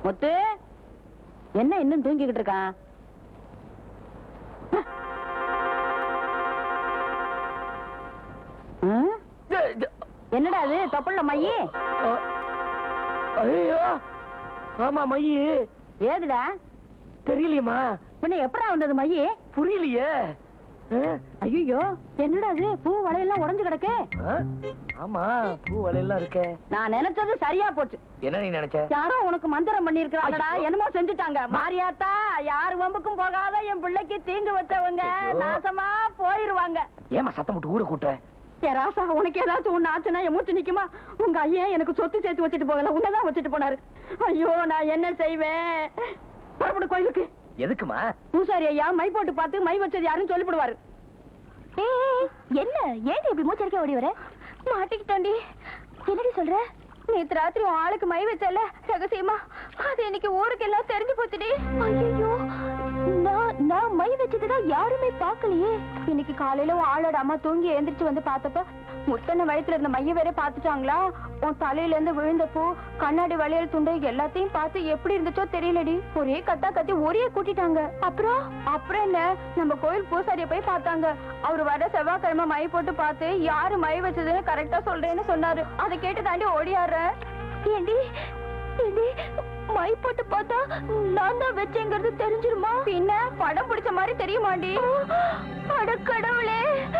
முத்து என்ன இன்னும் தூங்கிக்கிட்டு இருக்கான் ஆ? என்னடா அது தொப்பல்ல மையி ஐயோ ஆமா மையி ஏதுடா தெரியலையேம்மா பின்ன எப்படா வந்தது மையி புரியலையே ஆ? ஐயோ என்னடா அது பூ வளையெல்லாம் உடைஞ்சு கிடக்கு ஆ? ஆமா பூ வலையெல்லாம் இருக்கே நான் நினைச்சது சரியா போச்சு என்ன நீ நினைச்ச யாரோ உனக்கு மந்திரம் பண்ணி இருக்கிறாங்கடா என்னமோ செஞ்சுட்டாங்க மாரியாத்தா யார் வம்புக்கும் போகாத என் பிள்ளைக்கு தீங்கு வச்சவங்க ஐயோ. நாசமா போயிருவாங்க ஏமா சத்தம் போட்டு ஊரை கூட்டுற ஏ ராசா உனக்கு ஏதாச்சும் ஒண்ணு ஆச்சுன்னா என் மூச்சு நிக்குமா உங்க ஐயன் எனக்கு சொத்து சேர்த்து வச்சுட்டு போகல உன்னதான் வச்சுட்டு போனாரு ஐயோ நான் என்ன செய்வேன் புறப்படு கோயிலுக்கு எதுக்குமா பூசாரி ஐயா மை போட்டு பார்த்து மை வச்சது யாருன்னு சொல்லிவிடுவாரு என்ன ஏன் இப்படி மூச்சரிக்க ஓடி வர மாட்டிக்கிட்டோண்டி என்னடி சொல்ற நேத்து ராத்திரி உன் ஆளுக்கு மை வச்சல ரகசியமா அது இன்னைக்கு ஊருக்கு எல்லாம் தெரிஞ்சு போச்சுடி ஐயோ நான் நான் மை வச்சதுதான் யாருமே பார்க்கலையே இன்னைக்கு காலையில உன் ஆளோட அம்மா தூங்கி எழுந்திரிச்சு வந்து பார்த்தப்ப முத்தன வயித்துல இருந்த மைய வேற பாத்துட்டாங்களா உன் தலையில இருந்து விழுந்த பூ கண்ணாடி வளையல் துண்டு எல்லாத்தையும் பார்த்து எப்படி இருந்துச்சோ தெரியலடி ஒரே கத்தா கத்தி ஒரே கூட்டிட்டாங்க அப்புறம் அப்புறம் என்ன நம்ம கோயில் பூசாரிய போய் பார்த்தாங்க அவரு வர செவ்வாய்க்கிழமை மை போட்டு பார்த்து யாரு மை வச்சதுன்னு கரெக்டா சொல்றேன்னு சொன்னாரு அதை கேட்டு தாண்டி ஓடியாடுற ஏண்டி ஏண்டி மை போட்டு பார்த்தா நான் தான் வச்சேங்கிறது தெரிஞ்சிருமா பின்ன படம் பிடிச்ச மாதிரி தெரியுமாண்டி அட கடவுளே